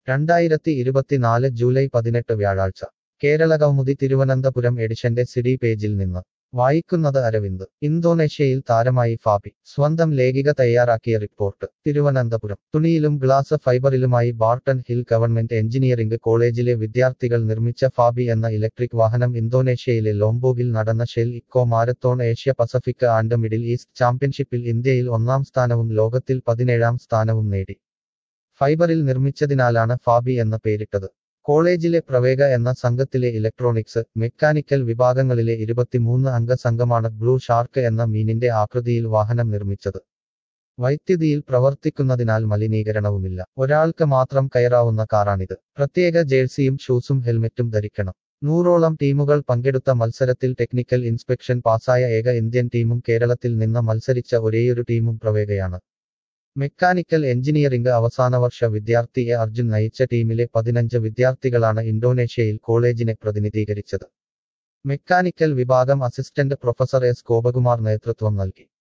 രണ്ടായിരത്തി ഇരുപത്തിനാല് ജൂലൈ പതിനെട്ട് വ്യാഴാഴ്ച കേരള കൗമുദി തിരുവനന്തപുരം എഡിഷന്റെ സിഡി പേജിൽ നിന്ന് വായിക്കുന്നത് അരവിന്ദ് ഇന്തോനേഷ്യയിൽ താരമായി ഫാബി സ്വന്തം ലേഖിക തയ്യാറാക്കിയ റിപ്പോർട്ട് തിരുവനന്തപുരം തുണിയിലും ഗ്ലാസ് ഫൈബറിലുമായി ബാർട്ടൺ ഹിൽ ഗവൺമെന്റ് എഞ്ചിനീയറിംഗ് കോളേജിലെ വിദ്യാർത്ഥികൾ നിർമ്മിച്ച ഫാബി എന്ന ഇലക്ട്രിക് വാഹനം ഇന്തോനേഷ്യയിലെ ലോംബോഗിൽ നടന്ന Shell eco marathon Asia Pacific and Middle East ചാമ്പ്യൻഷിപ്പിൽ ഇന്ത്യയിൽ ഒന്നാം സ്ഥാനവും ലോകത്തിൽ പതിനേഴാം സ്ഥാനവും നേടി ഫൈബറിൽ നിർമ്മിച്ചതിനാലാണ് ഫാബി എന്ന പേരിട്ടത് കോളേജിലെ പ്രവേഗ എന്ന സംഘത്തിലെ ഇലക്ട്രോണിക്സ് മെക്കാനിക്കൽ വിഭാഗങ്ങളിലെ ഇരുപത്തിമൂന്ന് അംഗ സംഘമാണ് ബ്ലൂ ഷാർക്ക് എന്ന മീനിന്റെ ആകൃതിയിൽ വാഹനം നിർമ്മിച്ചത് വൈദ്യുതിയിൽ പ്രവർത്തിക്കുന്നതിനാൽ മലിനീകരണവുമില്ല ഒരാൾക്ക് മാത്രം കയറാവുന്ന കാറാണിത് പ്രത്യേക ജേഴ്സിയും ഷൂസും ഹെൽമെറ്റും ധരിക്കണം നൂറോളം ടീമുകൾ പങ്കെടുത്ത മത്സരത്തിൽ ടെക്നിക്കൽ ഇൻസ്പെക്ഷൻ പാസായ ഏക ഇന്ത്യൻ ടീമും കേരളത്തിൽ നിന്ന് മത്സരിച്ച ഒരേയൊരു ടീമും പ്രവേഗയാണ് മെക്കാനിക്കൽ എഞ്ചിനീയറിംഗ് അവസാനവർഷ വിദ്യാർത്ഥി എ അർജുൻ നയിച്ച ടീമിലെ പതിനഞ്ച് വിദ്യാർത്ഥികളാണ് ഇന്തോനേഷ്യയിൽ കോളേജിനെ പ്രതിനിധീകരിച്ചത് മെക്കാനിക്കൽ വിഭാഗം അസിസ്റ്റന്റ് പ്രൊഫസർ എസ് ഗോപകുമാർ നേതൃത്വം നൽകി